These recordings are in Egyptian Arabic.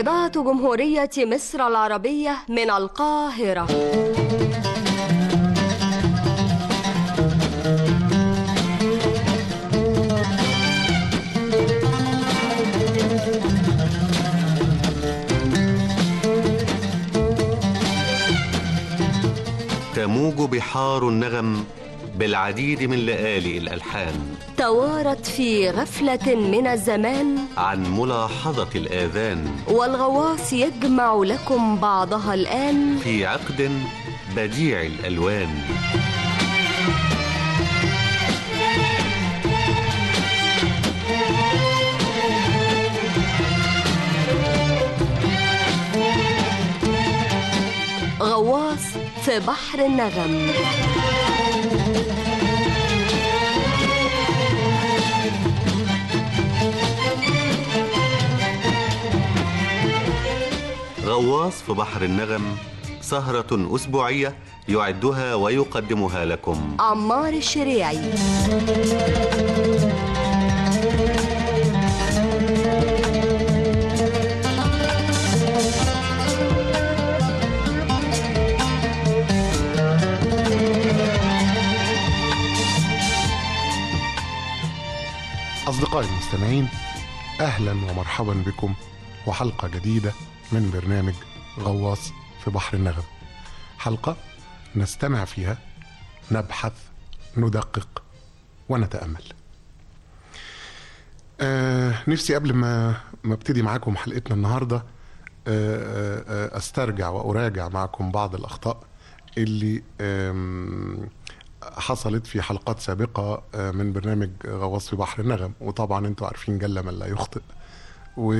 إذاعة جمهورية مصر العربية من القاهرة تموج بحار النغم بالعديد من لآلئ الألحان توارت في غفلة من الزمان عن ملاحظة الآذان والغواص يجمع لكم بعضها الآن في عقد بديع الألوان غواص في بحر النغم غواص في بحر النغم سهرة أسبوعية يعدها ويقدمها لكم عمار الشريعي أصدقائي المستمعين أهلا ومرحبا بكم وحلقة جديدة من برنامج غواص في بحر النغم حلقة نستمع فيها نبحث ندقق ونتأمل آه نفسي قبل ما ما ابتدي معاكم حلقتنا النهارده آه آه آه، استرجع واراجع معكم بعض الاخطاء اللي آم، حصلت في حلقات سابقة آه، من برنامج غواص في بحر النغم وطبعا انتوا عارفين جل من لا يخطئ و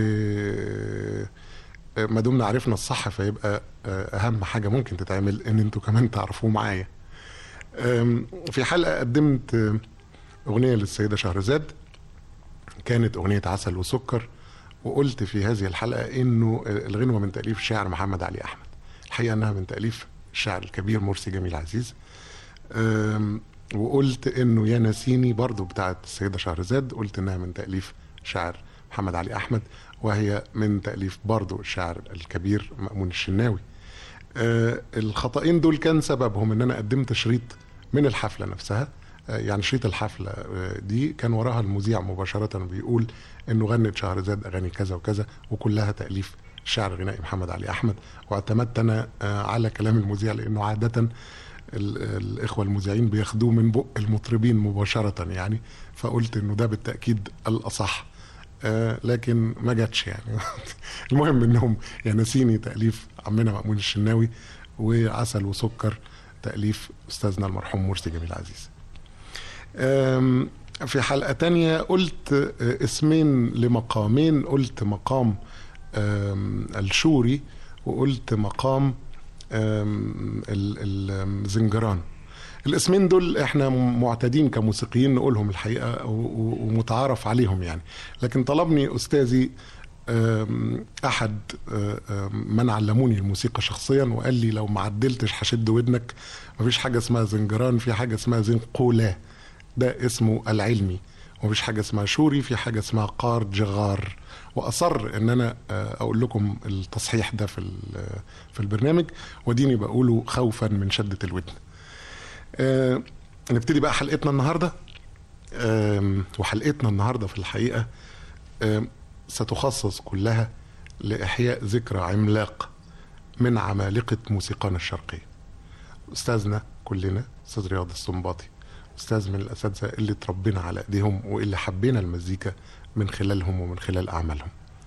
ما دمنا عرفنا الصح فيبقى آه، اهم حاجة ممكن تتعمل ان انتوا كمان تعرفوه معايا آم، في حلقة قدمت آه، اغنية للسيدة شهرزاد كانت اغنية عسل وسكر وقلت في هذه الحلقة انه آه، الغنوة من تأليف الشاعر محمد علي احمد الحقيقة انها من تأليف الشاعر الكبير مرسي جميل عزيز أم، وقلت انه يا نسيني برضو بتاعت السيده شهرزاد قلت انها من تاليف شاعر محمد علي احمد وهي من تاليف برضو الشاعر الكبير مامون الشناوي أه، الخطأين دول كان سببهم ان انا قدمت شريط من الحفله نفسها أه، يعني شريط الحفله أه، دي كان وراها المذيع مباشره بيقول انه غنت شهرزاد اغاني كذا وكذا وكلها تاليف الشاعر الغنائي محمد علي احمد واعتمدت انا أه، على كلام المذيع لانه عاده ال- الاخوه المذيعين بياخدوه من بق المطربين مباشره يعني فقلت انه ده بالتاكيد الاصح آه لكن ما جاتش يعني المهم انهم يا نسيني تاليف عمنا مامون الشناوي وعسل وسكر تاليف استاذنا المرحوم مرسي جميل عزيز آم، في حلقة تانية قلت آه، اسمين لمقامين قلت مقام آم، الشوري وقلت مقام آم، ال- ال- الزنجران الاسمين دول احنا معتادين كموسيقيين نقولهم الحقيقه و- و- ومتعارف عليهم يعني لكن طلبني استاذي آم، احد آه، آم، من علموني الموسيقى شخصيا وقال لي لو ما عدلتش هشد ودنك مفيش حاجه اسمها زنجران في حاجه اسمها زنقولا ده اسمه العلمي ومفيش حاجه اسمها شوري في حاجه اسمها قار جغار واصر ان انا آه، اقول لكم التصحيح ده في ال- في البرنامج وديني بقوله خوفا من شده الودن آه، نبتدي بقى حلقتنا النهارده آم، وحلقتنا النهارده في الحقيقه آم، ستخصص كلها لاحياء ذكرى عملاق من عمالقه موسيقانا الشرقيه استاذنا كلنا استاذ رياض السنباطي استاذ من الاساتذه اللي اتربينا على ايديهم واللي حبينا المزيكا من خلالهم ومن خلال اعمالهم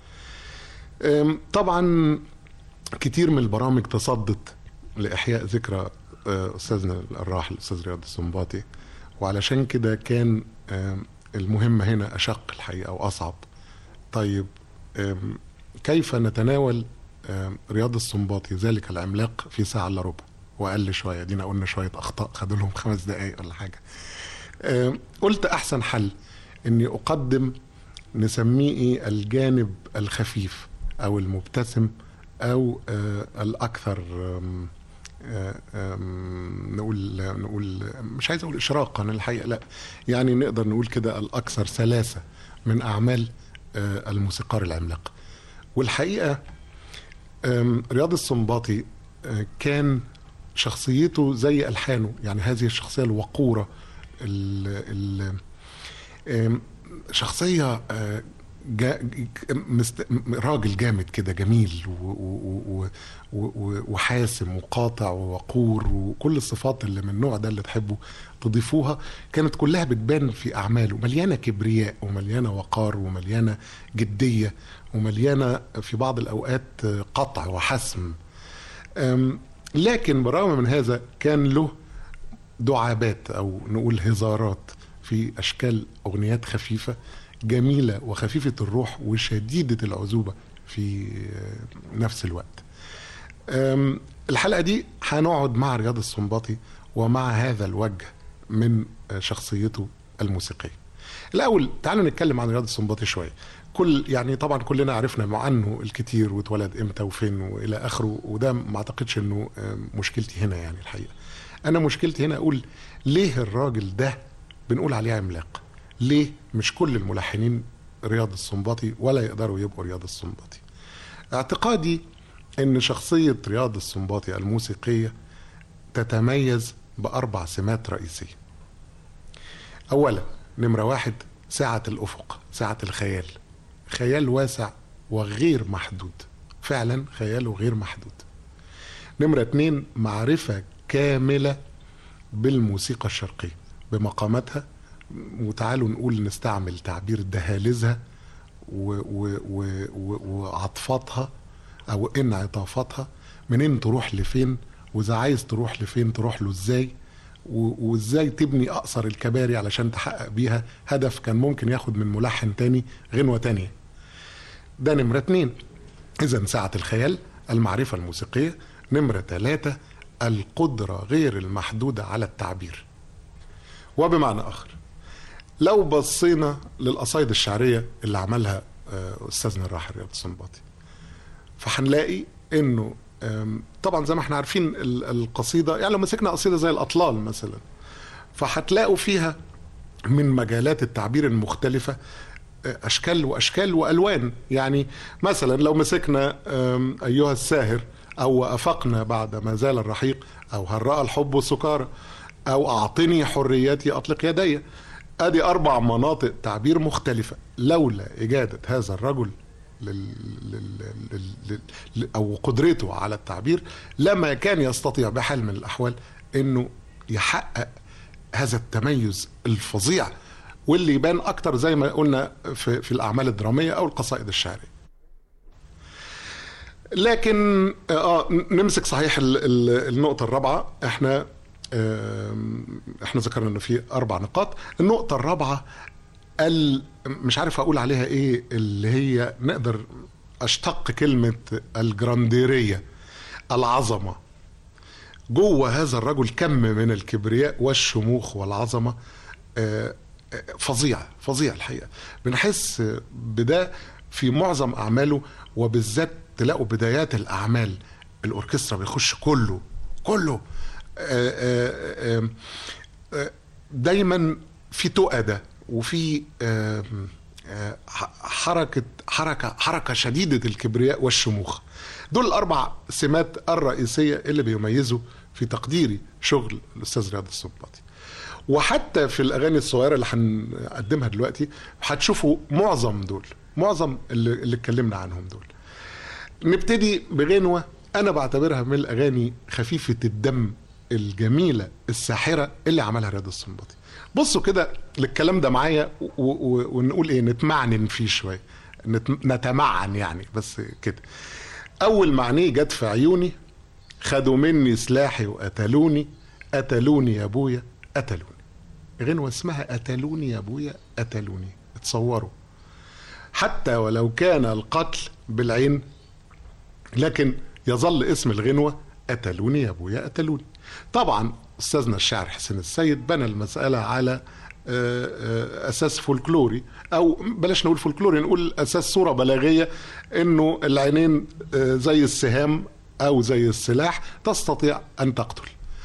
أم، طبعا كتير من البرامج تصدت لاحياء ذكرى آه، استاذنا الراحل الاستاذ رياض السنباطي وعلشان كده كان آم، المهمه هنا اشق الحقيقه واصعب طيب آم، كيف نتناول آم، رياض السنباطي ذلك العملاق في ساعه الا ربع واقل شويه دينا قلنا شويه اخطاء خدوا لهم خمس دقائق ولا حاجه آم، قلت احسن حل اني اقدم نسميه إيه الجانب الخفيف او المبتسم او آه الاكثر آم، آه، آم، نقول نقول مش عايز اقول اشراقا الحقيقه لا يعني نقدر نقول كده الاكثر سلاسه من اعمال آه، الموسيقار العملاق والحقيقه أم، رياض السنباطي آه، كان شخصيته زي ألحانه يعني هذه الشخصية الوقورة ال ال آم، شخصية آه، جا مست... راجل جامد كده جميل و... و... و... و... وحاسم وقاطع ووقور وكل الصفات اللي من النوع ده اللي تحبوا تضيفوها كانت كلها بتبان في أعماله مليانة كبرياء ومليانة وقار ومليانة جدية ومليانة في بعض الأوقات قطع وحسم أم، لكن بالرغم من هذا كان له دعابات او نقول هزارات في اشكال اغنيات خفيفه جميله وخفيفه الروح وشديده العذوبه في آه، نفس الوقت. أم، الحلقه دي هنقعد مع رياض السنباطي ومع هذا الوجه من آه، شخصيته الموسيقيه. الاول تعالوا نتكلم عن رياض السنباطي شويه. كل يعني طبعا كلنا عرفنا عنه الكتير واتولد امتى وفين والى اخره وده ما اعتقدش انه آه، مشكلتي هنا يعني الحقيقه. انا مشكلتي هنا اقول ليه الراجل ده بنقول عليه عملاق ليه مش كل الملحنين رياض السنباطي ولا يقدروا يبقوا رياض السنباطي اعتقادي ان شخصية رياض السنباطي الموسيقية تتميز بأربع سمات رئيسية أولا نمرة واحد سعة الأفق سعة الخيال خيال واسع وغير محدود فعلا خياله غير محدود نمرة اتنين معرفة كاملة بالموسيقى الشرقية بمقاماتها وتعالوا نقول نستعمل تعبير دهاليزها و و و و وعطفاتها او انعطافاتها منين تروح لفين واذا عايز تروح لفين تروح له ازاي و- وازاي تبني اقصر الكباري علشان تحقق بيها هدف كان ممكن ياخد من ملحن تاني غنوة تانية ده نمرة اتنين إذا سعة الخيال المعرفة الموسيقية نمرة ثلاثة القدرة غير المحدودة على التعبير وبمعنى آخر لو بصينا للقصايد الشعرية اللي عملها آه، أستاذنا الراحل رياض السنباطي فهنلاقي انه آم، طبعا زي ما احنا عارفين ال- القصيده يعني لو مسكنا قصيده زي الاطلال مثلا فهتلاقوا فيها من مجالات التعبير المختلفه آه، اشكال واشكال والوان يعني مثلا لو مسكنا آم، ايها الساهر او افقنا بعد ما زال الرحيق او هل راى الحب سكارى او اعطني حريتي اطلق يدي ادي اربع مناطق تعبير مختلفه لولا اجاده هذا الرجل لل... لل... لل... لل... لل... او قدرته على التعبير لما كان يستطيع بحال من الاحوال انه يحقق هذا التميز الفظيع واللي يبان اكتر زي ما قلنا في, في الاعمال الدراميه او القصائد الشعريه لكن اه نمسك صحيح ال- ال- النقطه الرابعه احنا آم، احنا ذكرنا انه في اربع نقاط النقطه الرابعه ال مش عارف اقول عليها ايه اللي هي نقدر اشتق كلمه الجرانديريه العظمه جوه هذا الرجل كم من الكبرياء والشموخ والعظمه آه، آه، فظيع فظيع الحقيقه بنحس بده في معظم اعماله وبالذات تلاقوا بدايات الاعمال الاوركسترا بيخش كله كله آه، آه، آه، آه، دايما في تؤدة وفي آم، آه، ح- حركة حركة حركة شديدة الكبرياء والشموخ دول الأربع سمات الرئيسية اللي بيميزوا في تقديري شغل الأستاذ رياض السنباطي وحتى في الأغاني الصغيرة اللي هنقدمها دلوقتي هتشوفوا معظم دول معظم اللي, اللي اتكلمنا عنهم دول نبتدي بغنوة أنا بعتبرها من الأغاني خفيفة الدم الجميلة الساحرة اللي عملها رياض السنباطي بصوا كده للكلام ده معايا و- و- ونقول ايه نتمعنن فيه شوية نت- نتمعن يعني بس كده أول معنيه جت في عيوني خدوا مني سلاحي وقتلوني قتلوني يا أبويا قتلوني غنوة اسمها قتلوني يا أبويا قتلوني اتصوروا حتى ولو كان القتل بالعين لكن يظل اسم الغنوة قتلوني يا ابويا قتلوني طبعا استاذنا الشاعر حسين السيد بنى المسألة على آه، آه، اساس فولكلوري او بلاش نقول فولكلوري نقول اساس صورة بلاغية انه العينين آه، زي السهام او زي السلاح تستطيع ان تقتل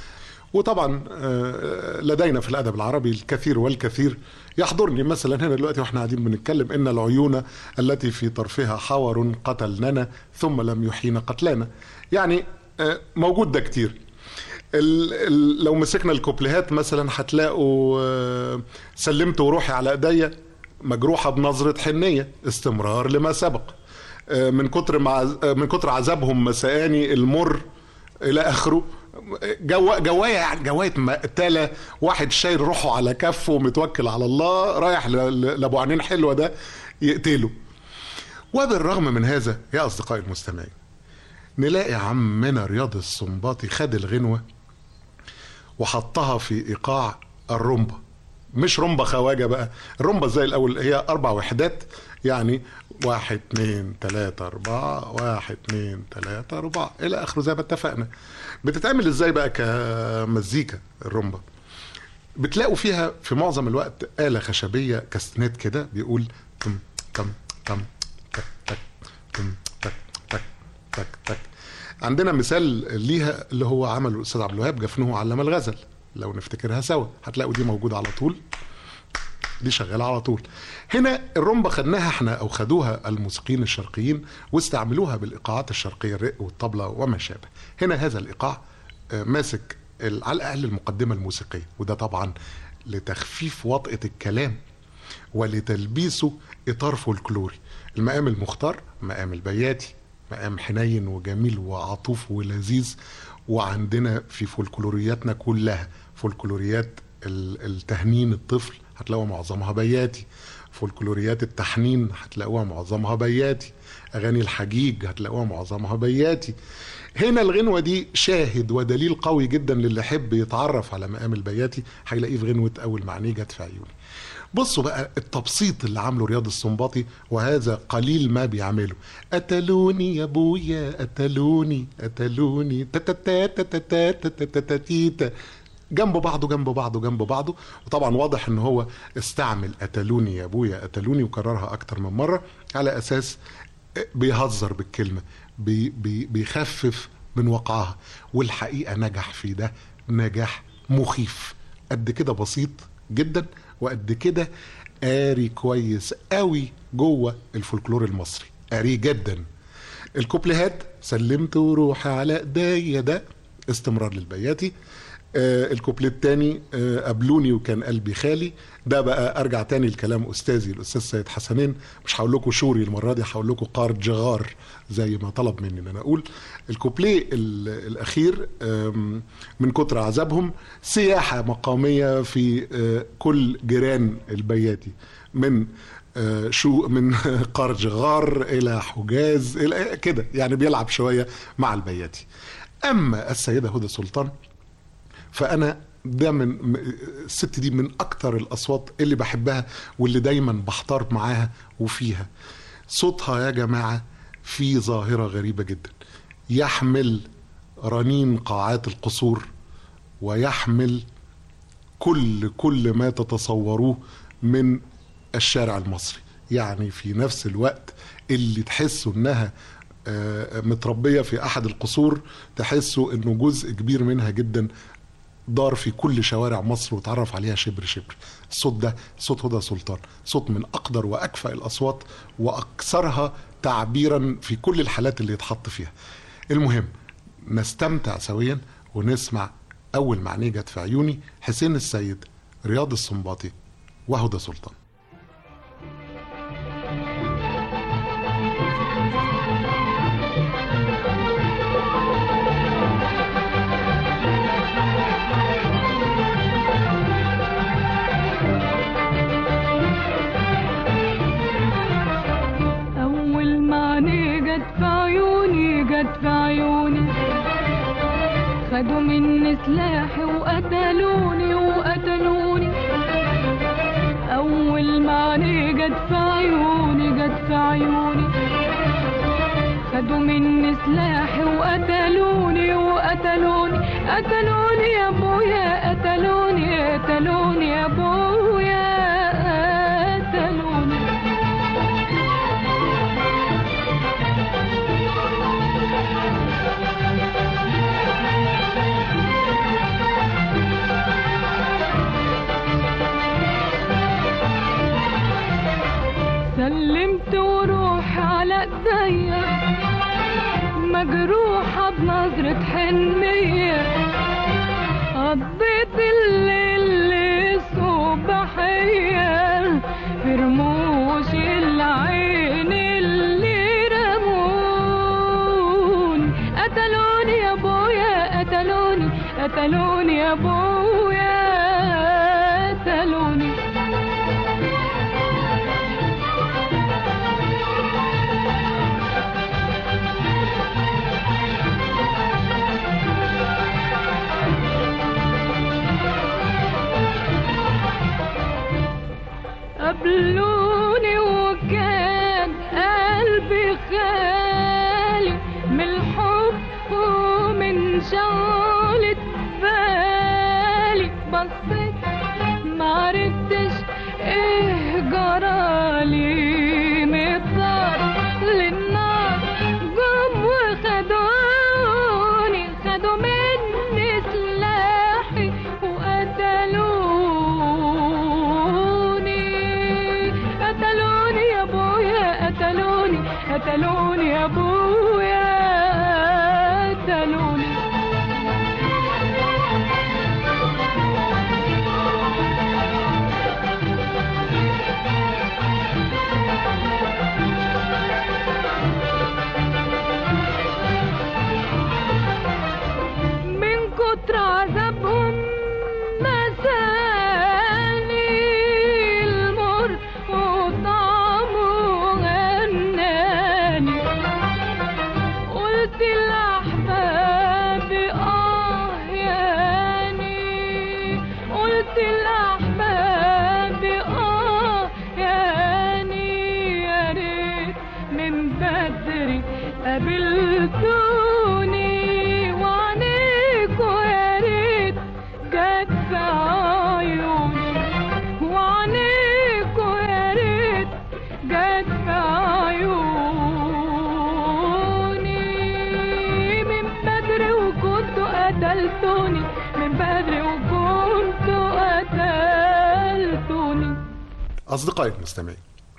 وطبعا آه، لدينا في الادب العربي الكثير والكثير يحضرني مثلا هنا دلوقتي واحنا قاعدين بنتكلم ان العيون التي في طرفها حور قتلننا ثم لم يحين قتلانا يعني آه، موجود ده كتير ال ال لو مسكنا الكوبليهات مثلا هتلاقوا آه، سلمت وروحي على ايديا مجروحه بنظره حنيه استمرار لما سبق آه، من كتر مع آه، من كتر عذابهم مساني المر الى اخره جو جوايه يعني جوايه مقتله واحد شايل روحه على كفه ومتوكل على الله رايح ل- ل- لابو عينين حلوه ده يقتله وبالرغم من هذا يا اصدقائي المستمعين نلاقي عمنا رياض السنباطي خد الغنوه وحطها في ايقاع الرمبه مش رمبة خواجة بقى الرمبة زي الأول هي أربع وحدات يعني واحد اتنين تلاتة أربعة واحد اتنين تلاتة أربعة إلى آخره زي ما اتفقنا بتتعمل إزاي بقى كمزيكا الرمبة بتلاقوا فيها في معظم الوقت آلة خشبية كاستنات كده بيقول تم تم تم تك تك تم تك تك تك تك عندنا مثال ليها اللي هو عمله الأستاذ عبد الوهاب جفنه علم الغزل لو نفتكرها سوا هتلاقوا دي موجودة على طول دي شغالة على طول هنا الرمبة خدناها احنا او خدوها الموسيقيين الشرقيين واستعملوها بالايقاعات الشرقية الرق والطبلة وما شابه هنا هذا الايقاع آه، ماسك ال- على الاقل المقدمة الموسيقية وده طبعا لتخفيف وطأة الكلام ولتلبيسه اطار فولكلوري المقام المختار مقام البياتي مقام حنين وجميل وعطوف ولذيذ وعندنا في فولكلورياتنا كلها فولكلوريات ال- التهنين الطفل هتلاقوا معظمها بياتي فولكلوريات التحنين هتلاقوها معظمها بياتي اغاني الحجيج هتلاقوها معظمها بياتي هنا الغنوة دي شاهد ودليل قوي جدا للي يحب يتعرف على مقام البياتي هيلاقيه في غنوة أول معني جت في عيوني بصوا بقى التبسيط اللي عامله رياض السنباطي وهذا قليل ما بيعمله قتلوني يا ابويا قتلوني قتلوني تتتتتتتتتتتتيتا جنب بعضه جنب بعضه جنب بعضه وطبعا واضح ان هو استعمل قتلوني يا ابويا قتلوني وكررها اكتر من مره على اساس بيهزر بالكلمه بي بي بيخفف من وقعها والحقيقه نجح في ده نجاح مخيف قد كده بسيط جدا وقد كده قاري كويس قوي جوه الفولكلور المصري قاري جدا الكوبليهات سلمت وروحي على ايديا ده استمرار للبياتي آه الكوبليه التاني آه قابلوني وكان قلبي خالي ده بقى ارجع تاني لكلام استاذي الاستاذ سيد حسنين مش هقول لكم شوري المره دي هقول لكم قار جغار زي ما طلب مني ان انا اقول الكوبليه ال- الاخير آم، من كتر عذابهم سياحه مقاميه في آه كل جيران البياتي من آه، شو من قرج غار الى حجاز الى كده يعني بيلعب شويه مع البياتي اما السيده هدى سلطان فانا ده من م- الست دي من اكتر الاصوات اللي بحبها واللي دايما بحتار معاها وفيها صوتها يا جماعه في ظاهره غريبه جدا يحمل رنين قاعات القصور ويحمل كل كل ما تتصوروه من الشارع المصري يعني في نفس الوقت اللي تحسوا انها آه، متربية في أحد القصور تحسوا أنه جزء كبير منها جدا دار في كل شوارع مصر وتعرف عليها شبر شبر الصوت ده صوت هدى سلطان صوت من أقدر وأكفأ الأصوات وأكثرها تعبيرا في كل الحالات اللي يتحط فيها المهم نستمتع سويا ونسمع أول معنيه جت في عيوني حسين السيد رياض السنباطي وهدى سلطان أول معني جت في عيوني جت في عيوني خدوا مني سلاحي وقتلوني وقتلوني أول معني جت في عيوني جت في عيوني خدوا مني سلاحي وقتلوني وقتلوني قتلوني يا ابويا قتلوني قتلوني يا ابويا قتلوني مجروحة بنظرة حنية قضيت الليل صبحية في رموش العين اللي رمون قتلوني يا ابويا قتلوني قتلوني يا ابويا قتلوني قبلوني وكان قلبي خالي من الحب ومن شغلة بالي بصيت معرفتش ايه جرالي مضطر للنار جم وخدوني خدوا مني سلاحي وقتلوني قتلوني يا ابويا قتلوني قتلوني يا ابويا قتلوني من كتر عذابهم مساني المر وطعمه غناني قلت الأحباب آه ياني قلت الأحباب آه ياني يا ريت من بدري قابلتوني وعنيكوا يا ريت جت في عيوني وعنيكوا يا ريت جت في عيوني من بدري وكنتوا قتلتوني من بدري وكنتوا قتلتوني أصدقائي المستمعين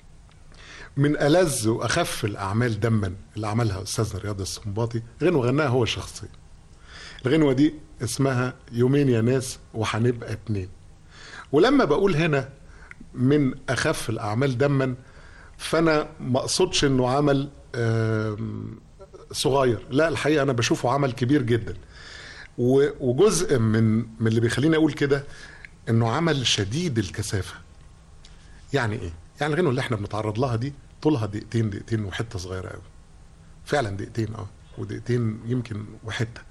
من ألذ وأخف الأعمال دما اللي عملها أستاذنا رياض السنباطي غنوة غناها هو شخصيا الغنوة دي اسمها يومين يا ناس وهنبقى اتنين ولما بقول هنا من أخف الأعمال دما فأنا ما أقصدش إنه عمل آم، صغير لا الحقيقة أنا بشوفه عمل كبير جدا و- وجزء من من اللي بيخليني أقول كده إنه عمل شديد الكثافة يعني ايه؟ يعني الغنوه اللي احنا بنتعرض لها دي طولها دقيقتين دقيقتين وحته صغيره قوي. فعلا دقيقتين اه ودقيقتين يمكن وحته.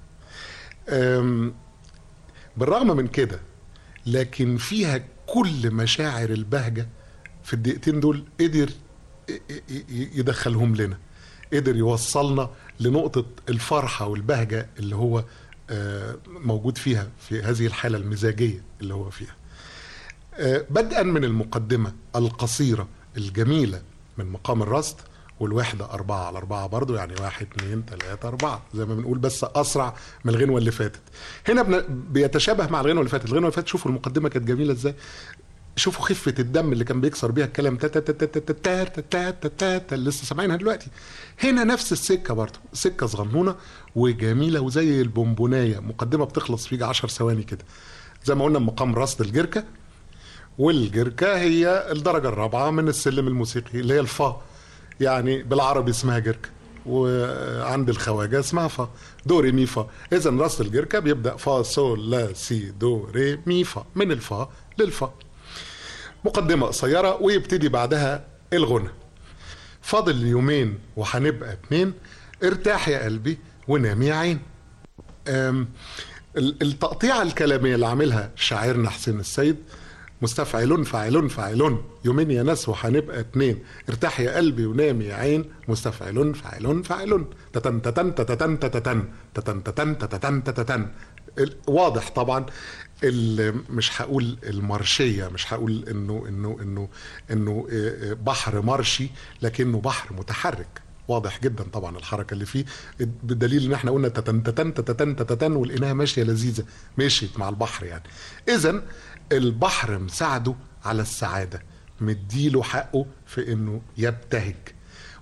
أم، بالرغم من كده لكن فيها كل مشاعر البهجه في الدقيقتين دول قدر ي- ي- ي- يدخلهم لنا. قدر يوصلنا لنقطه الفرحه والبهجه اللي هو آه، موجود فيها في هذه الحاله المزاجيه اللي هو فيها. آه، بدءا من المقدمة القصيرة الجميلة من مقام الرصد والوحدة أربعة على أربعة برضو يعني واحد اتنين تلاتة أربعة زي ما بنقول بس أسرع من الغنوة اللي فاتت هنا بن... بيتشابه مع الغنوة اللي فاتت الغنوة اللي فاتت شوفوا المقدمة كانت جميلة إزاي شوفوا خفة الدم اللي كان بيكسر بيها الكلام تا تا تا تا تا تا تا تا تا تا تا اللي لسه سامعينها دلوقتي هنا نفس السكة برضو سكة صغنونة وجميلة وزي البونبوناية مقدمة بتخلص في 10 ثواني كده زي ما قلنا مقام رصد الجركة والجركة هي الدرجة الرابعة من السلم الموسيقي اللي هي الفا يعني بالعربي اسمها جركة وعند الخواجة اسمها فا دو ري مي فا إذا راس الجركة بيبدأ فا سول لا سي دو ري مي فا من الفا للفا مقدمة قصيرة ويبتدي بعدها الغنى فاضل يومين وهنبقى اتنين ارتاح يا قلبي ونام يا عين أم، ال- التقطيعة الكلامية اللي عاملها شاعرنا حسين السيد مستفعلون فاعلون فاعلون يومين يا ناس وهنبقى اتنين ارتاح يا قلبي ونام يا عين مستفعلون فاعلون فاعلون تتن تتن تتن تتن تتن تتن تتن تتن ال- واضح طبعا ال- مش هقول المارشيه مش هقول انه انه انه انه آه، آه، بحر مرشي لكنه بحر متحرك واضح جدا طبعا الحركه اللي فيه بدليل ان احنا قلنا تتن تتن تتن تتن ولقيناها ماشيه لذيذه مشيت مع البحر يعني اذا البحر مساعده على السعاده مديله حقه في انه يبتهج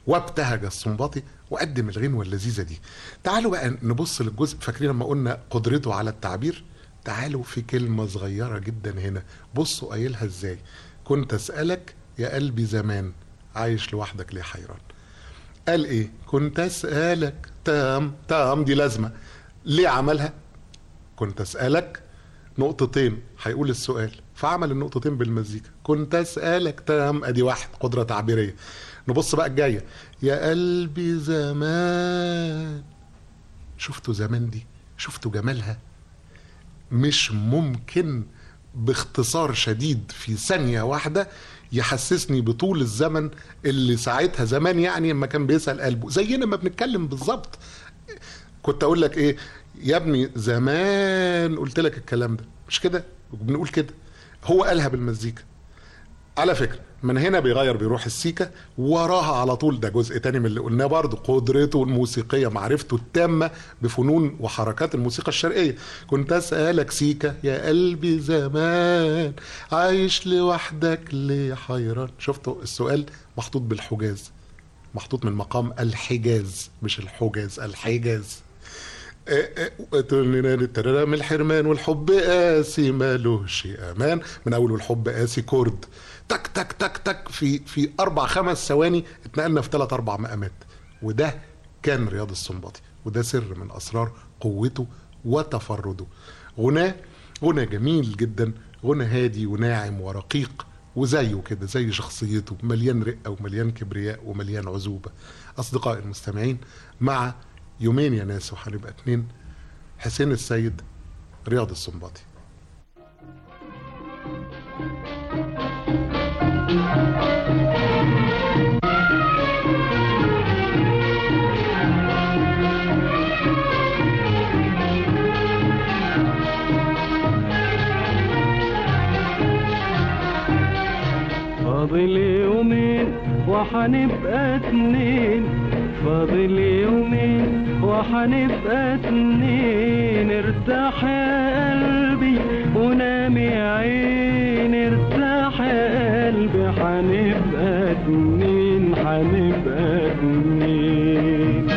وابتهج السنباطي وقدم الغنوة اللذيذة دي تعالوا بقى نبص للجزء فاكرين لما قلنا قدرته على التعبير تعالوا في كلمة صغيرة جدا هنا بصوا قايلها ازاي كنت اسألك يا قلبي زمان عايش لوحدك ليه حيران قال ايه كنت اسألك تام تام دي لازمة ليه عملها كنت اسألك نقطتين هيقول السؤال فعمل النقطتين بالمزيكا كنت اسألك تام ادي واحد قدرة تعبيرية نبص بقى الجاية يا قلبي زمان شفتوا زمان دي شفتوا جمالها مش ممكن باختصار شديد في ثانية واحدة يحسسني بطول الزمن اللي ساعتها زمان يعني لما كان بيسأل قلبه زينا ما بنتكلم بالظبط كنت اقول لك ايه يا ابني زمان قلت لك الكلام ده مش كده بنقول كده هو قالها بالمزيكا على فكرة من هنا بيغير بيروح السيكا وراها على طول ده جزء تاني من اللي قلناه برضه قدرته الموسيقية معرفته التامة بفنون وحركات الموسيقى الشرقية كنت أسألك سيكا يا قلبي زمان عايش لوحدك ليه حيران شفتوا السؤال محطوط بالحجاز محطوط من مقام الحجاز مش الحجاز الحجاز من الحرمان والحب قاسي مالوش امان من اول الحب قاسي كورد تك تك تك تك في في اربع خمس ثواني اتنقلنا في ثلاث اربع مقامات وده كان رياض السنباطي وده سر من اسرار قوته وتفرده غناه غنى جميل جدا غنى هادي وناعم ورقيق وزيه كده زي شخصيته مليان رقه ومليان كبرياء ومليان عزوبه اصدقائي المستمعين مع يومين يا ناس وهنبقى اتنين حسين السيد رياض السنباطي فاضل يومين وحنبقى اتنين فاضل يومين وحنبقى اتنين ارتاح يا قلبي ونام يا عين ارتاح يا قلبي حنبقى اتنين حنبقى اتنين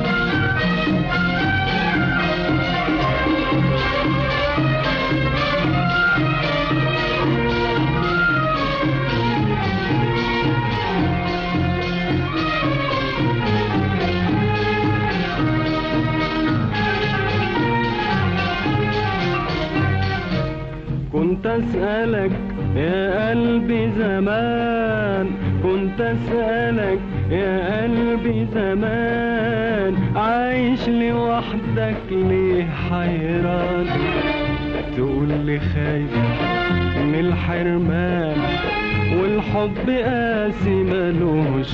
كنت اسألك يا قلبي زمان كنت اسألك يا قلبي زمان عايش لوحدك ليه حيران تقول لي خايف من الحرمان والحب قاسي ملوش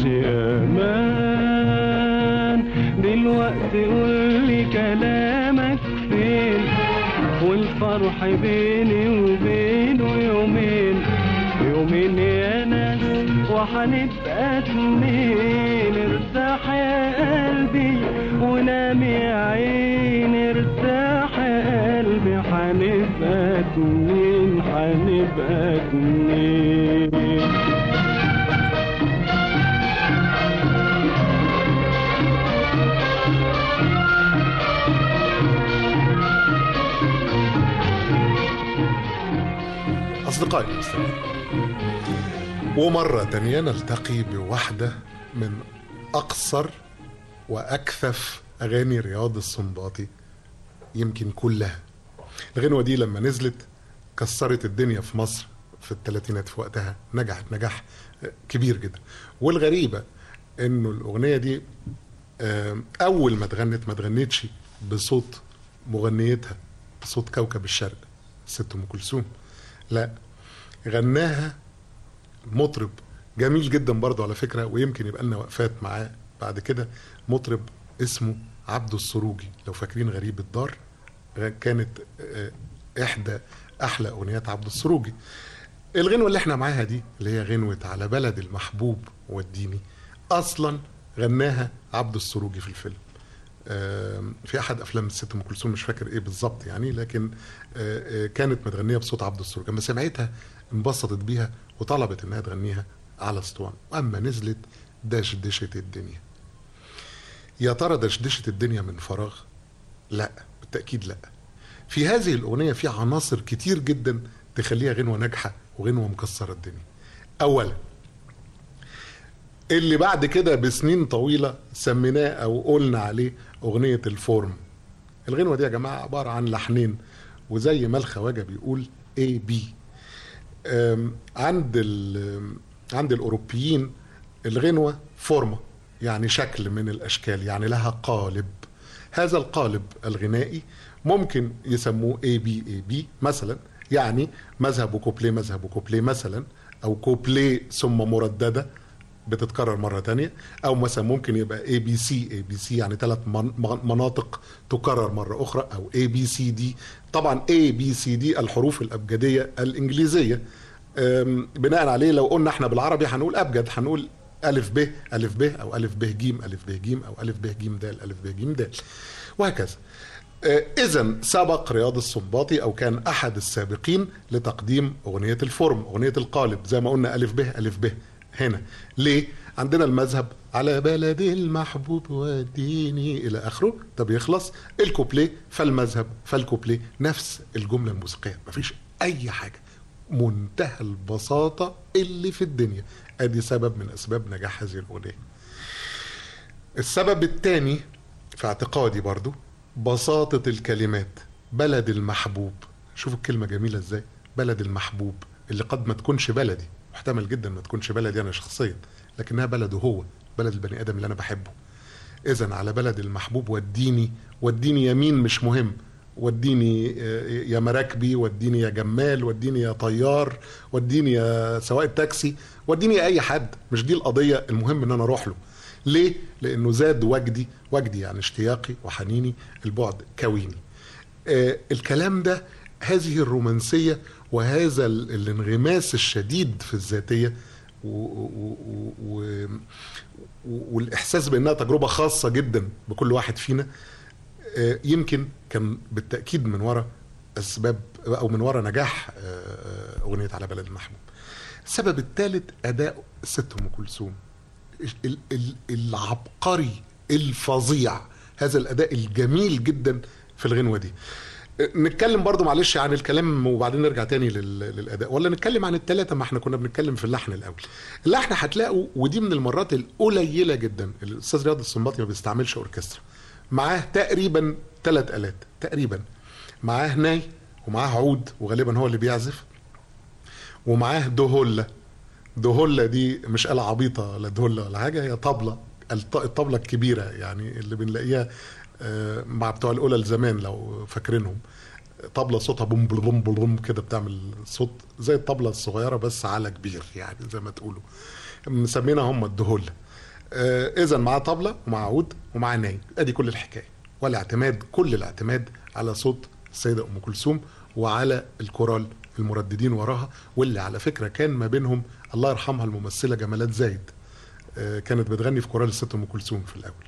امان دلوقتي قول لي كلامك فين والفرح بيني وبينه يومين يومين يا ناس وحنبقى اتنين ارتاح يا قلبي ونام يا عين ارتاح يا قلبي حنبقى اتنين حنبقى اتنين أصدقائي المستمعين ومرة تانية نلتقي بواحدة من أقصر وأكثف أغاني رياض السنباطي يمكن كلها الغنوة دي لما نزلت كسرت الدنيا في مصر في الثلاثينات في وقتها نجحت نجاح كبير جدا والغريبة انه الأغنية دي آم، أول ما اتغنت ما اتغنتش بصوت مغنيتها بصوت كوكب الشرق ست أم كلثوم لا غناها مطرب جميل جدا برضه على فكرة ويمكن يبقى لنا وقفات معاه بعد كده مطرب اسمه عبده السروجي لو فاكرين غريب الدار كانت آه، إحدى أحلى أغنيات عبده السروجي الغنوة اللي احنا معاها دي اللي هي غنوة على بلد المحبوب والديني أصلا غناها عبده السروجي في الفيلم آم، في احد افلام الست ام كلثوم مش فاكر ايه بالظبط يعني لكن آه، آه، كانت متغنيه بصوت عبد السروج لما سمعتها انبسطت بيها وطلبت انها تغنيها على اسطوان اما نزلت دشدشة الدنيا يا ترى دشدشة الدنيا من فراغ لا بالتأكيد لا في هذه الأغنية في عناصر كتير جدا تخليها غنوة ناجحة وغنوة مكسرة الدنيا أولا اللي بعد كده بسنين طويلة سميناه أو قلنا عليه أغنية الفورم الغنوة دي يا جماعة عبارة عن لحنين وزي ما الخواجة بيقول A B أم، عند ال- عند الأوروبيين الغنوة فورمة يعني شكل من الأشكال يعني لها قالب هذا القالب الغنائي ممكن يسموه A B A B مثلا يعني مذهب وكوبليه مذهب وكوبليه مثلا أو كوبليه ثم مرددة بتتكرر مرة تانية أو مثلا ممكن يبقى A B C A B C يعني ثلاث من- من- مناطق تكرر مرة أخرى أو A B C D طبعا A B C D الحروف الأبجدية الإنجليزية أم، بناء عليه لو قلنا احنا بالعربي هنقول أبجد هنقول ألف ب ألف ب أو ألف ب ج ألف ب ج أو ألف ب ج د ألف ب ج د وهكذا إذا سبق رياض السنباطي أو كان أحد السابقين لتقديم أغنية الفورم أغنية القالب زي ما قلنا ألف ب ألف ب هنا ليه؟ عندنا المذهب على بلدي المحبوب وديني إلى آخره ده بيخلص الكوبليه فالمذهب فالكوبليه نفس الجملة الموسيقية مفيش أي حاجة منتهى البساطة اللي في الدنيا أدي سبب من أسباب نجاح هذه الأغنية السبب الثاني في اعتقادي برضو بساطة الكلمات بلد المحبوب شوفوا الكلمة جميلة ازاي بلد المحبوب اللي قد ما تكونش بلدي محتمل جدا ما تكونش بلدي انا شخصيا لكنها بلده هو بلد البني ادم اللي انا بحبه اذا على بلد المحبوب وديني وديني يمين مش مهم وديني آه، يا مراكبي وديني يا جمال وديني يا طيار وديني يا سواق تاكسي وديني يا اي حد مش دي القضيه المهم ان انا اروح له ليه لانه زاد وجدي وجدي يعني اشتياقي وحنيني البعد كويني آه الكلام ده هذه الرومانسيه وهذا ال- الانغماس الشديد في الذاتيه و و و و والاحساس بانها تجربه خاصه جدا بكل واحد فينا آه، يمكن كان بالتاكيد من وراء اسباب او من وراء نجاح آه، اغنيه على بلد المحبوب السبب الثالث اداء الست ام كلثوم ال- ال- العبقري الفظيع هذا الاداء الجميل جدا في الغنوه دي نتكلم برضو معلش عن الكلام وبعدين نرجع تاني لل- للاداء ولا نتكلم عن الثلاثه ما احنا كنا بنتكلم في اللحن الاول اللحن هتلاقوا ودي من المرات القليله جدا الاستاذ رياض السنباطي ما بيستعملش اوركسترا معاه تقريبا ثلاث الات تقريبا معاه ناي ومعاه عود وغالبا هو اللي بيعزف ومعاه دهله دهله دي مش آلة عبيطه ولا دهله ولا حاجه هي طبله الط- الطبله الكبيره يعني اللي بنلاقيها آه، مع بتوع الأولى زمان لو فاكرينهم طبلة صوتها بوم بوم بوم كده بتعمل صوت زي الطبلة الصغيرة بس على كبير يعني زي ما تقولوا مسمينها هم الدهول آه إذا معاه طبلة ومعاه عود ومعاه ناي أدي كل الحكاية والاعتماد كل الاعتماد على صوت السيدة أم كلثوم وعلى الكورال المرددين وراها واللي على فكرة كان ما بينهم الله يرحمها الممثلة جمالات زايد آه كانت بتغني في كورال الست أم كلثوم في الأول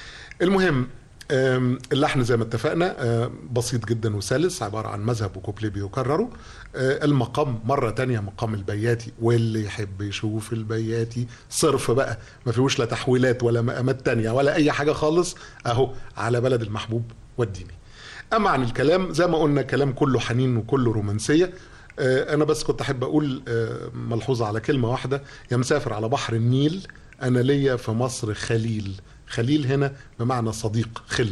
المهم آم، اللحن زي ما اتفقنا آم، بسيط جدا وسلس عبارة عن مذهب وكوبليه بيكرروا آه، المقام مرة تانية مقام البياتي واللي يحب يشوف البياتي صرف بقى ما فيهوش لا تحويلات ولا مقامات تانية ولا أي حاجة خالص أهو على بلد المحبوب والديني أما عن الكلام زي ما قلنا كلام كله حنين وكله رومانسية آه، أنا بس كنت أحب أقول آه، ملحوظة على كلمة واحدة يا مسافر على بحر النيل أنا ليا في مصر خليل خليل هنا بمعنى صديق خل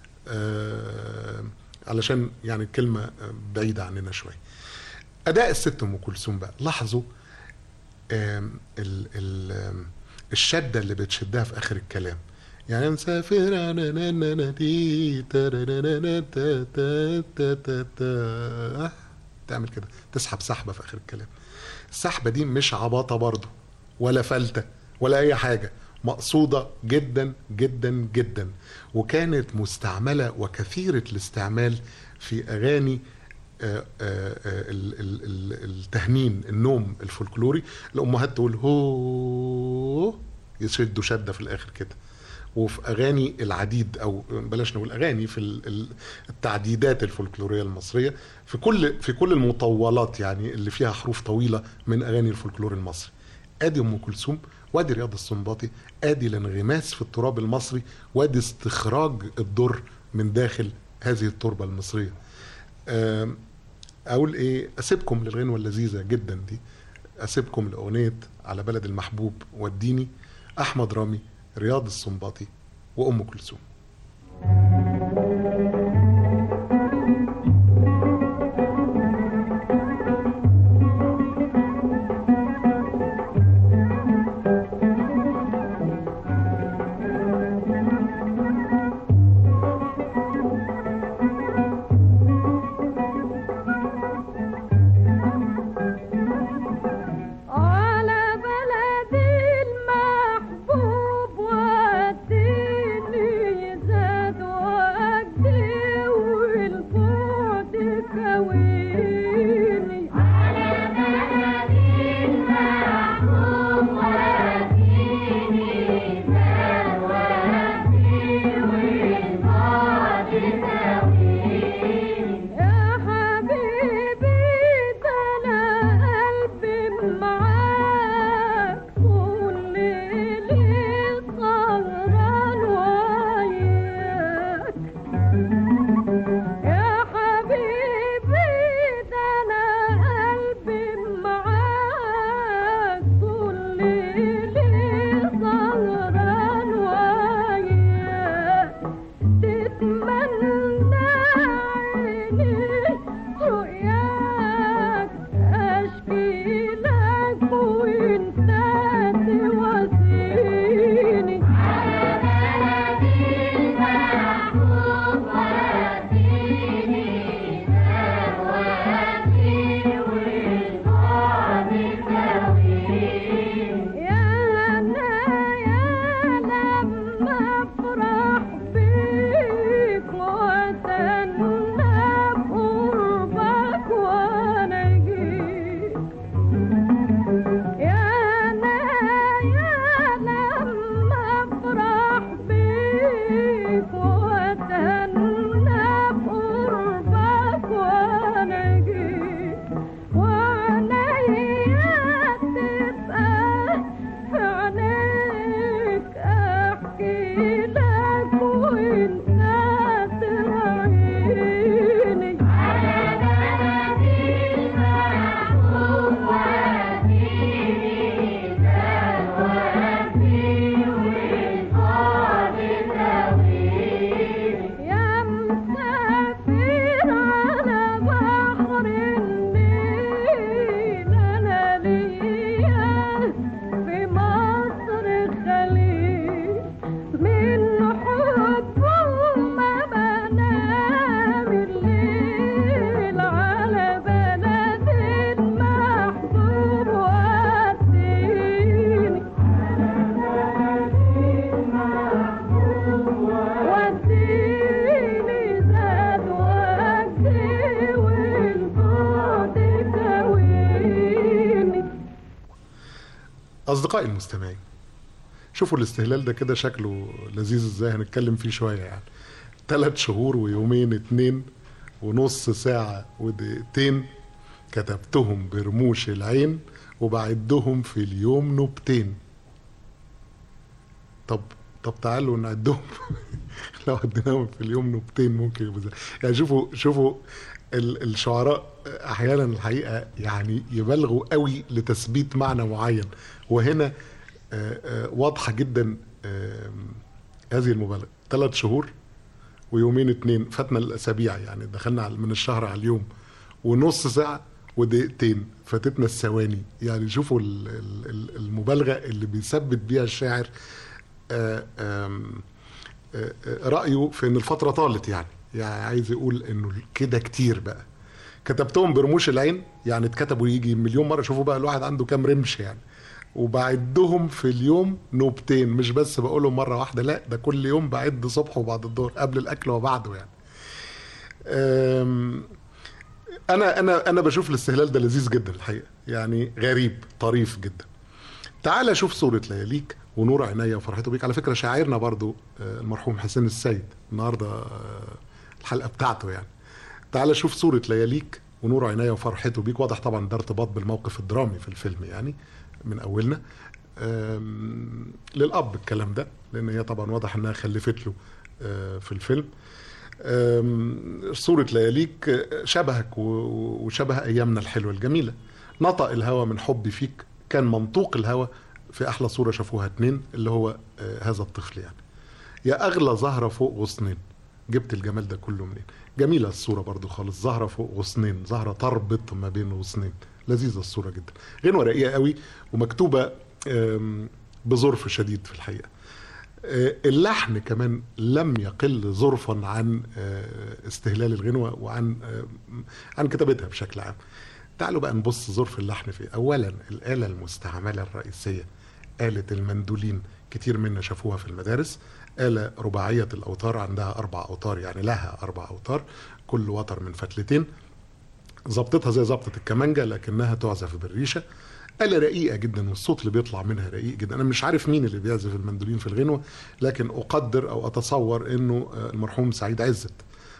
آه، علشان يعني الكلمة آه، بعيدة عننا شوية أداء الست أم كلثوم بقى لاحظوا آم، ال ال آم، الشدة اللي بتشدها في آخر الكلام يعني مسافر نا- نا- نا- نا- دي ترننا تا- تا- تا- تا- تا. تعمل كده تسحب سحبة في آخر الكلام السحبة دي مش عباطة برضو ولا فلتة ولا أي حاجة مقصودة جدا جدا جدا وكانت مستعملة وكثيرة الاستعمال في أغاني آه، آه، آه، ال- ال- ال- التهنين النوم الفولكلوري الأمهات تقول هو يشدوا شدة في الآخر كده وفي اغاني العديد او بلاش نقول اغاني في ال- ال- التعديدات الفولكلوريه المصريه في كل في كل المطولات يعني اللي فيها حروف طويله من اغاني الفولكلور المصري ادي ام كلثوم وادي رياض السنباطي ادي الانغماس في التراب المصري وادي استخراج الدر من داخل هذه التربه المصريه آم، اقول ايه اسيبكم للغنوه اللذيذه جدا دي اسيبكم لاغنيه على بلد المحبوب وديني احمد رامي رياض السنباطي وام كلثوم على بلدي المحبوب وديني زاد وجدي والبعد كويني على بلدي المحبوب وديني زاد وجدي والبعد كويني يا حبيبي ده انا قلبي معاك طول ليلي سهران وياك يا حبيبي ده انا قلبي معاك طول ليلي سهران وياك تتمنى عيني رؤياك اشكي لك وانت تواسيني على بلدي المحبوب وديني ذواتي والبعد كويني يا انا يا لما افرح بيك واتنى بقربك وانا جيت يا انا يا لما افرح بيك واتنى بقربك وانا جيت وعينيا تبقى في عينيك احكي لك وانت تراعيني على بلدي المحبوب وديني ذواتي والبعد كويني يا مسافر على بحر النيل انا ليا في مصر خليل من حبه ما بنام الليل على بلد المحبوب وديني وديني زاد وجدي والبعد كويني اصدقائي المستمعين شوفوا الاستهلال ده كده شكله لذيذ ازاي هنتكلم فيه شويه يعني ثلاث شهور ويومين اتنين ونص ساعه ودقيقتين كتبتهم برموش العين وبعدهم في اليوم نبتين طب طب تعالوا نعدهم لو عديناهم في اليوم نبتين ممكن يبقوا زي يعني شوفوا شوفوا ال- الشعراء احيانا الحقيقه يعني يبالغوا قوي لتثبيت معنى معين وهنا آه، آه، واضحه جدا آه، هذه المبالغه ثلاث شهور ويومين اتنين فاتنا الاسابيع يعني دخلنا على- من الشهر على اليوم ونص ساعه ودقيقتين فاتتنا الثواني يعني شوفوا ال- ال- ال- المبالغه اللي بيثبت بيها الشاعر آه، آم، آه، آه، رايه في ان الفتره طالت يعني يعني عايز يقول انه كده كتير بقى كتبتهم برموش العين يعني اتكتبوا يجي مليون مره شوفوا بقى الواحد عنده كام رمش يعني وبعدهم في اليوم نوبتين مش بس بقولهم مره واحده لا ده كل يوم بعد صبح وبعد الظهر قبل الاكل وبعده يعني أم، انا انا انا بشوف الاستهلال ده لذيذ جدا الحقيقه يعني غريب طريف جدا تعال شوف صورة لياليك ونور عينيا وفرحته بيك على فكرة شاعرنا برضو آه، المرحوم حسين السيد النهاردة آه، الحلقة بتاعته يعني تعال شوف صورة لياليك ونور عينيا وفرحته بيك واضح طبعا ده ارتباط بالموقف الدرامي في الفيلم يعني من أولنا آم، للاب الكلام ده لان هي طبعا واضح انها خلفت له آه، في الفيلم آم، صورة لياليك آه، شبهك و- و- وشبه أيامنا الحلوة الجميلة نطق الهوى من حبي فيك كان منطوق الهوى في أحلى صورة شافوها اتنين اللي هو آه، هذا الطفل يعني يا أغلى زهرة فوق غصنين جبت الجمال ده كله منين جميلة الصورة برضو خالص زهرة فوق غصنين زهرة تربط ما بين غصنين لذيذة الصورة جدا غنوة رقيقة قوي ومكتوبة آم، بظرف شديد في الحقيقة آه، اللحن كمان لم يقل ظرفا عن آه، استهلال الغنوة وعن آه، عن كتابتها بشكل عام تعالوا بقى نبص ظرف اللحن فيه اولا الآلة المستعملة الرئيسية آلة المندولين كتير منا شافوها في المدارس آلة رباعية الأوتار عندها أربع أوتار يعني لها أربع أوتار كل وتر من فتلتين ظبطتها زي ظبطة الكمانجة لكنها تعزف بالريشة آلة رقيقة جدا والصوت اللي بيطلع منها رقيق جدا أنا مش عارف مين اللي بيعزف المندولين في الغنوة لكن أقدر أو أتصور إنه آه، المرحوم سعيد عزت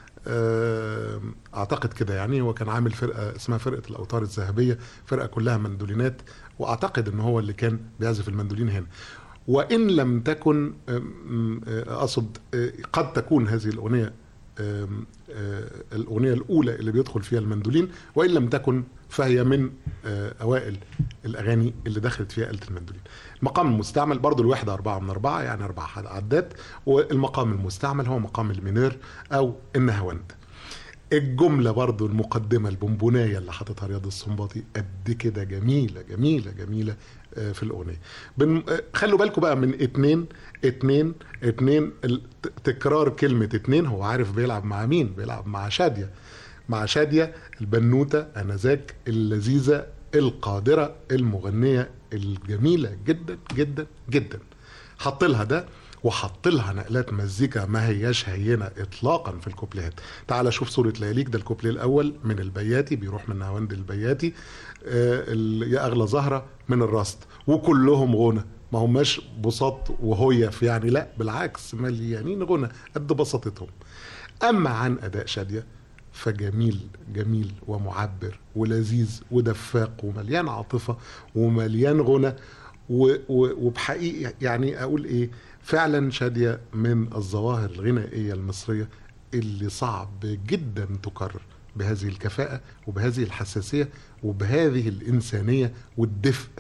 آه، أعتقد كده يعني هو كان عامل فرقة اسمها فرقة الأوتار الذهبية فرقة كلها مندولينات وأعتقد إن هو اللي كان بيعزف المندولين هنا وإن لم تكن آم، آه، أقصد آه، قد تكون هذه الأغنية آم، آه، الأغنية الأولى اللي بيدخل فيها المندولين وإن لم تكن فهي من آه، أوائل الأغاني اللي دخلت فيها آلة المندولين المقام المستعمل برضو الوحدة أربعة من أربعة يعني أربع عدات والمقام المستعمل هو مقام المينير أو النهاوند الجملة برضو المقدمة البونبوناية اللي حاططها رياض السنباطي قد كده جميلة جميلة جميلة آه، في الأغنية بن... آه، خلوا بالكم بقى من اتنين اتنين اتنين ال- ت- تكرار كلمة اتنين هو عارف بيلعب مع مين بيلعب مع شادية مع شادية البنوتة أنذاك اللذيذة القادرة المغنية الجميلة جدا جدا جدا حط لها ده وحط لها نقلات مزيكا ما هياش هينه اطلاقا في الكوبليهات تعال شوف صوره لياليك ده الكوبليه الاول من البياتي بيروح من نهاوند البياتي آه ال- يا اغلى زهره من الرصد وكلهم غنى ما هماش بساط وهيف يعني لا بالعكس مليانين غنى قد بساطتهم اما عن اداء شاديه فجميل جميل ومعبر ولذيذ ودفاق ومليان عاطفه ومليان غنى و- و- وبحقيقة يعني أقول إيه فعلا شادية من الظواهر الغنائية المصرية اللي صعب جدا تكرر بهذه الكفاءة وبهذه الحساسية وبهذه الإنسانية والدفء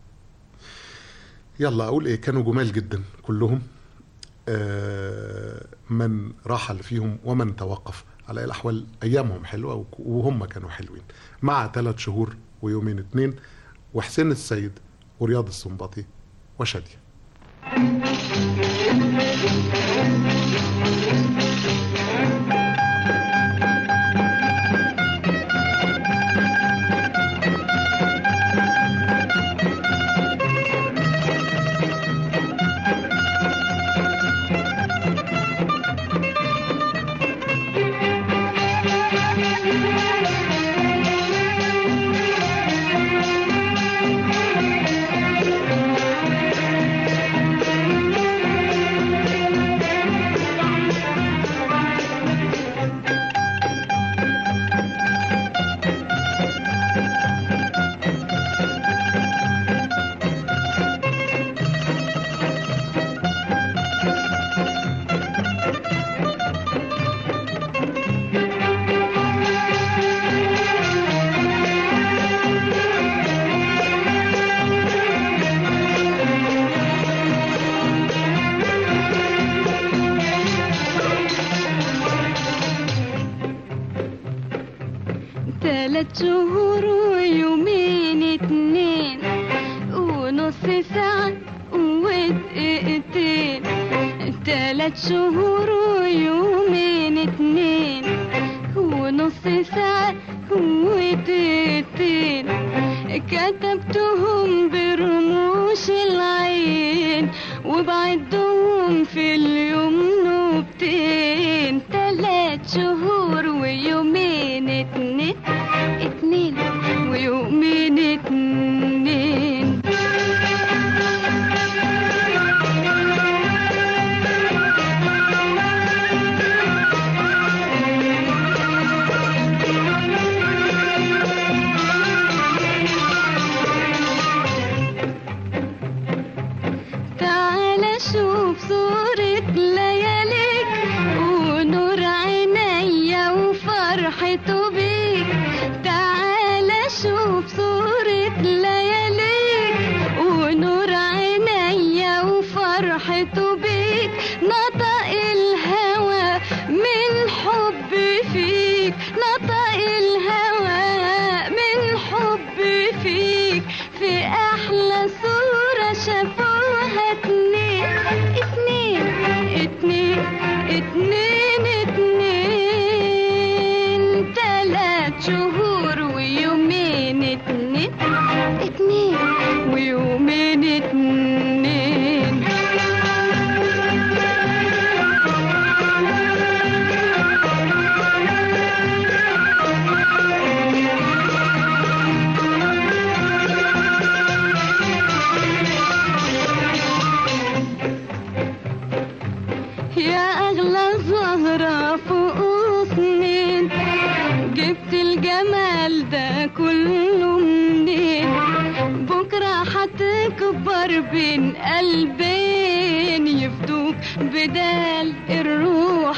يلا أقول إيه كانوا جمال جدا كلهم آه، من رحل فيهم ومن توقف على أي الأحوال أيامهم حلوة وك- وهم كانوا حلوين مع ثلاث شهور ويومين اتنين وحسين السيد ورياض السنباطي وشادية تلات شهور ويومين اتنين ونص ساعة ودقيقتين تلات شهور ويومين اتنين ونص ساعة ودقيقتين كتبتهم برموش العين وبعدهم في اليوم نوبتين تلات شهور ويومين اتنين اتنين ويومين اتنين فرحته بيك تعال شوف صورة لياليك ونور عينيا وفرحته بيك نطق الهوى من حب فيك نطق الهوى من حب فيك في احلى صورة شافوها اتنين اتنين اتنين اتنين اتنين تلات شهور ويومين اتنين اتنين ويومين اتنين يا أغلى زهرة فوق سنين جبت الجمال ده كله منين بكرة هتكبر بين قلبين يفدوك بدال الروح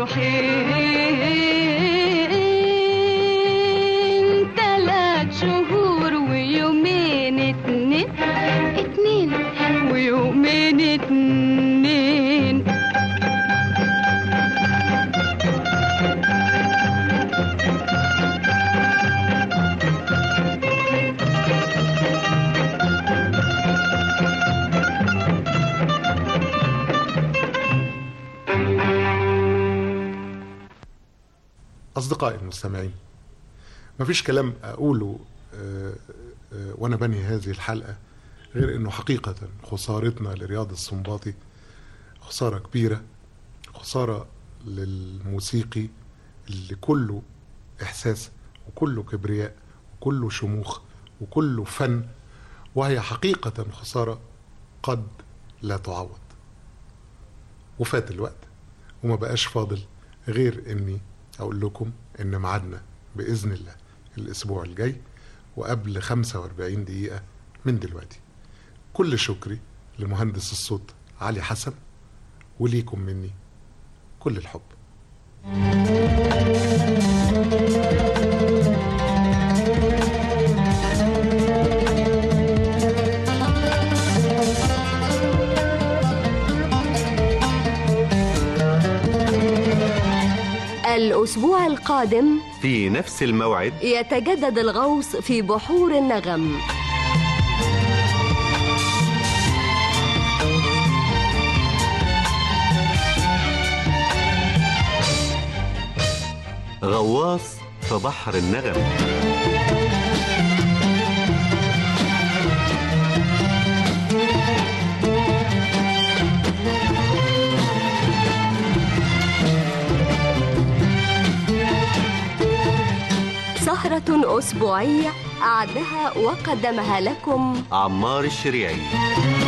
بروحين تلات شهور ويومين اتنين اتنين ويومين اتنين أصدقائي المستمعين مفيش كلام أقوله آه، آه، وأنا بنهي هذه الحلقة غير إنه حقيقة خسارتنا لرياض السنباطي خسارة كبيرة خسارة للموسيقي اللي كله إحساس وكله كبرياء وكله شموخ وكله فن وهي حقيقة خسارة قد لا تعوض وفات الوقت وما بقاش فاضل غير اني اقول لكم ان ميعادنا باذن الله الاسبوع الجاي وقبل 45 دقيقه من دلوقتي كل شكري لمهندس الصوت علي حسن وليكم مني كل الحب الأسبوع القادم في نفس الموعد يتجدد الغوص في بحور النغم غواص في بحر النغم سهرة أسبوعية أعدها وقدمها لكم عمار الشريعي